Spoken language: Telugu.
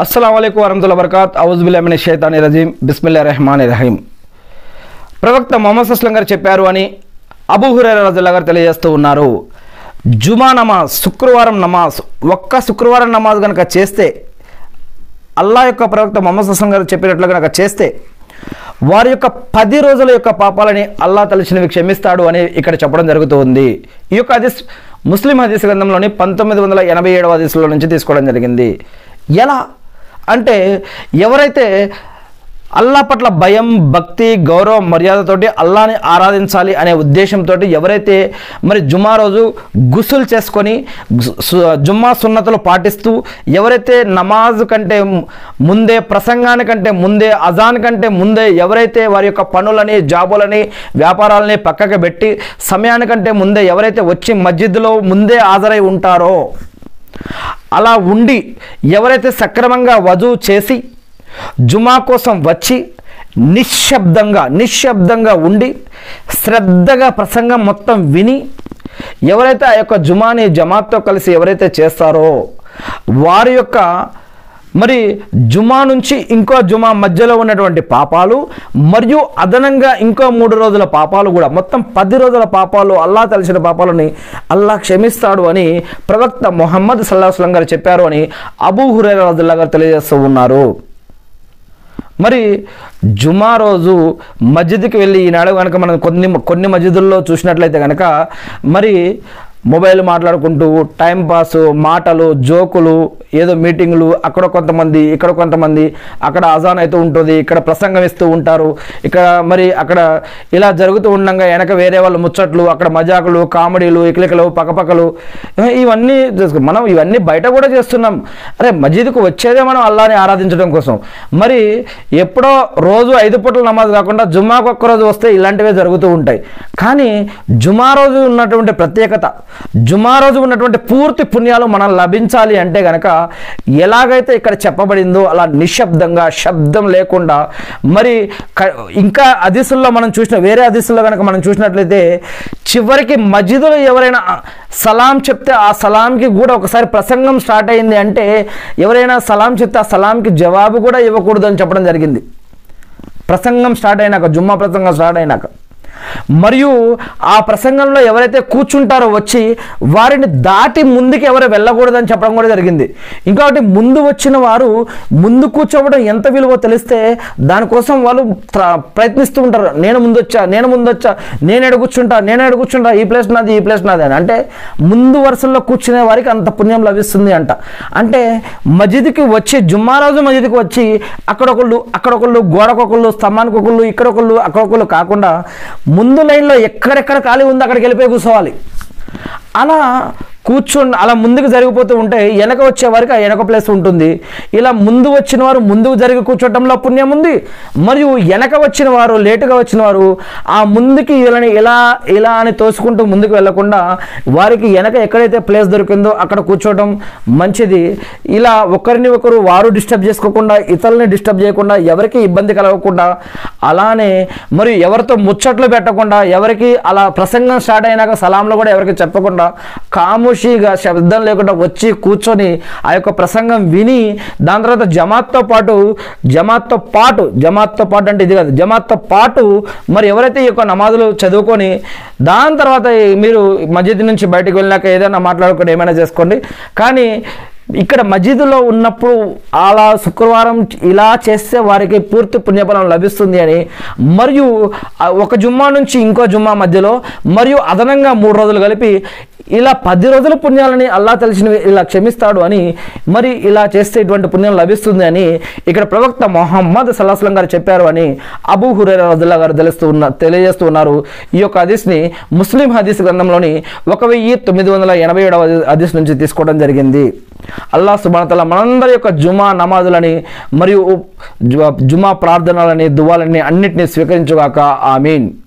అస్సలం అయికు వరహతుల్లా బర్కాత్ ఔజుబుల్లామిన షైతాని రజీం బిస్మిల్లా రెహమాన్ రహీం ప్రవక్త మొహమ్మద్ అస్లం గారు చెప్పారు అని అబూ హురైరా రజల్లా గారు తెలియజేస్తూ ఉన్నారు జుమా నమాజ్ శుక్రవారం నమాజ్ ఒక్క శుక్రవారం నమాజ్ కనుక చేస్తే అల్లా యొక్క ప్రవక్త మొహమ్మద్ అస్లం గారు చెప్పినట్లు కనుక చేస్తే వారి యొక్క పది రోజుల యొక్క పాపాలని అల్లా తలచినవి క్షమిస్తాడు అని ఇక్కడ చెప్పడం జరుగుతూ ఉంది ఈ యొక్క హదీస్ ముస్లిం హదీస్ గ్రంథంలోని పంతొమ్మిది వందల ఎనభై ఏడవ హదీసులో నుంచి తీసుకోవడం జరిగింది ఎలా అంటే ఎవరైతే అల్లా పట్ల భయం భక్తి గౌరవం మర్యాదతోటి అల్లాని ఆరాధించాలి అనే ఉద్దేశంతో ఎవరైతే మరి జుమ్మా రోజు గుసులు చేసుకొని గు- సు- జుమ్మా సున్నతులు పాటిస్తూ ఎవరైతే నమాజ్ కంటే ముందే ప్రసంగానికంటే ముందే అజాన్ కంటే ముందే ఎవరైతే వారి యొక్క పనులని జాబులని వ్యాపారాలని పక్కకు పెట్టి సమయానికంటే ముందే ఎవరైతే వచ్చి మస్జిద్లో ముందే హాజరై ఉంటారో అలా ఉండి ఎవరైతే సక్రమంగా వధువు చేసి జుమా కోసం వచ్చి నిశ్శబ్దంగా నిశ్శబ్దంగా ఉండి శ్రద్ధగా ప్రసంగం మొత్తం విని ఎవరైతే ఆ యొక్క జుమాని జమాత్తో కలిసి ఎవరైతే చేస్తారో వారి యొక్క మరి జుమా నుంచి ఇంకో జుమా మధ్యలో ఉన్నటువంటి పాపాలు మరియు అదనంగా ఇంకో మూడు రోజుల పాపాలు కూడా మొత్తం పది రోజుల పాపాలు అల్లా తెలిసిన పాపాలని అల్లా క్షమిస్తాడు అని ప్రవక్త మొహమ్మద్ సల్లాహస్లం గారు చెప్పారు అని అబూ హురైరా రజుల్లా గారు తెలియజేస్తూ ఉన్నారు మరి జుమా రోజు మస్జిద్కి వెళ్ళి ఈనాడు కనుక మనం కొన్ని కొన్ని మస్జిదుల్లో చూసినట్లయితే కనుక మరి మొబైల్ మాట్లాడుకుంటూ టైం పాస్ మాటలు జోకులు ఏదో మీటింగ్లు అక్కడ కొంతమంది ఇక్కడ కొంతమంది అక్కడ అజాన్ అయితే ఉంటుంది ఇక్కడ ప్రసంగం ఇస్తూ ఉంటారు ఇక్కడ మరి అక్కడ ఇలా జరుగుతూ ఉండగా వెనక వేరే వాళ్ళు ముచ్చట్లు అక్కడ మజాకులు కామెడీలు ఇకలికలు పక్కపక్కలు ఇవన్నీ చేసుకు- మనం ఇవన్నీ బయట కూడా చేస్తున్నాం అరే మస్జిద్కు వచ్చేదే మనం అల్లాని ఆరాధించడం కోసం మరి ఎప్పుడో రోజు ఐదు పూటల నమాజ్ కాకుండా జుమాకు ఒక్క రోజు వస్తే ఇలాంటివే జరుగుతూ ఉంటాయి కానీ జుమా రోజు ఉన్నటువంటి ప్రత్యేకత జుమా రోజు ఉన్నటువంటి పూర్తి పుణ్యాలు మనం లభించాలి అంటే గనక ఎలాగైతే ఇక్కడ చెప్పబడిందో అలా నిశ్శబ్దంగా శబ్దం లేకుండా మరి క- ఇంకా అదిసుల్లో మనం చూసిన వేరే అదిసుల్లో కనుక మనం చూసినట్లయితే చివరికి మస్జిదులో ఎవరైనా సలాం చెప్తే ఆ సలాంకి కూడా ఒకసారి ప్రసంగం స్టార్ట్ అయింది అంటే ఎవరైనా సలాం చెప్తే ఆ సలాంకి జవాబు కూడా ఇవ్వకూడదు అని చెప్పడం జరిగింది ప్రసంగం స్టార్ట్ అయినాక జుమ్మా ప్రసంగం స్టార్ట్ అయినాక మరియు ఆ ప్రసంగంలో ఎవరైతే కూర్చుంటారో వచ్చి వారిని దాటి ముందుకు ఎవరు వెళ్ళకూడదని చెప్పడం కూడా జరిగింది ఇంకొకటి ముందు వచ్చిన వారు ముందు కూర్చోవడం ఎంత విలువో తెలిస్తే దానికోసం వాళ్ళు ప్ర- ప్రయత్నిస్తూ ఉంటారు నేను ముందు వచ్చా నేను ముందు వచ్చా నేను ఎడ కూర్చుంటా నేను ఎడ కూర్చుంటా ఈ ప్లేస్ నాది ఈ ప్లేస్ నాది అని అంటే ముందు వరుసల్లో కూర్చునే వారికి అంత పుణ్యం లభిస్తుంది అంట అంటే మస్జిద్కి వచ్చి జుమ్మా రోజు మస్జిద్కి వచ్చి అక్కడొకళ్ళు అక్కడొకళ్ళు గోడకొకళ్ళు స్తంభానికి ఒకళ్ళు ఇక్కడొకళ్ళు అక్కడొకళ్ళు కాకుండా ముందు లైన్లో ఎక్కడెక్కడ ఖాళీ ఉందో అక్కడికి వెళ్ళిపోయి కూర్చోవాలి అలా కూర్చుని అలా ముందుకు జరిగిపోతూ ఉంటే వెనక వచ్చే వారికి ఆ వెనక ప్లేస్ ఉంటుంది ఇలా ముందు వచ్చిన వారు ముందుకు జరిగి కూర్చోవడంలో పుణ్యం ఉంది మరియు వెనక వచ్చిన వారు లేటుగా వచ్చిన వారు ఆ ముందుకి ఇలా ఇలా ఇలా అని తోసుకుంటూ ముందుకు వెళ్లకుండా వారికి వెనక ఎక్కడైతే ప్లేస్ దొరికిందో అక్కడ కూర్చోవడం మంచిది ఇలా ఒకరిని ఒకరు వారు డిస్టర్బ్ చేసుకోకుండా ఇతరులని డిస్టర్బ్ చేయకుండా ఎవరికి ఇబ్బంది కలగకుండా అలానే మరి ఎవరితో ముచ్చట్లు పెట్టకుండా ఎవరికి అలా ప్రసంగం స్టార్ట్ అయినాక సలాంలో కూడా ఎవరికి చెప్పకుండా కాముషిగా శబ్దం లేకుండా వచ్చి కూర్చొని ఆ యొక్క ప్రసంగం విని దాని తర్వాత జమాత్తో పాటు జమాత్తో పాటు జమాత్తో పాటు అంటే ఇది కాదు జమాత్తో పాటు మరి ఎవరైతే ఈ యొక్క నమాజులు చదువుకొని దాని తర్వాత మీరు మస్జిద్ నుంచి బయటకు వెళ్ళినాక ఏదైనా మాట్లాడుకొని ఏమైనా చేసుకోండి కానీ ఇక్కడ మస్జిద్లో ఉన్నప్పుడు అలా శుక్రవారం ఇలా చేస్తే వారికి పూర్తి పుణ్యఫలం లభిస్తుంది అని మరియు ఆ ఒక జుమ్మా నుంచి ఇంకో జుమ్మా మధ్యలో మరియు అదనంగా మూడు రోజులు కలిపి ఇలా పది రోజుల పుణ్యాలని అల్లా తెలిసిన ఇలా క్షమిస్తాడు అని మరి ఇలా చేస్తే ఇటువంటి పుణ్యం లభిస్తుంది అని ఇక్కడ ప్రవక్త మొహమ్మద్ సల్లాహం గారు చెప్పారు అని అబూ హురేరా రజుల్లా గారు తెలుస్తూ ఉన్న తెలియజేస్తూ ఉన్నారు ఈ యొక్క హదీస్ని ముస్లిం హదీస్ గ్రంథంలోని ఒక వెయ్యి తొమ్మిది వందల ఎనభై ఏడవ హదీస్ నుంచి తీసుకోవడం జరిగింది అల్లా సుబానతల మనందరి యొక్క జుమా నమాజులని మరియు జు- జుమా ప్రార్థనలని దువాలని అన్నిటినీ స్వీకరించుగాక ఆమీన్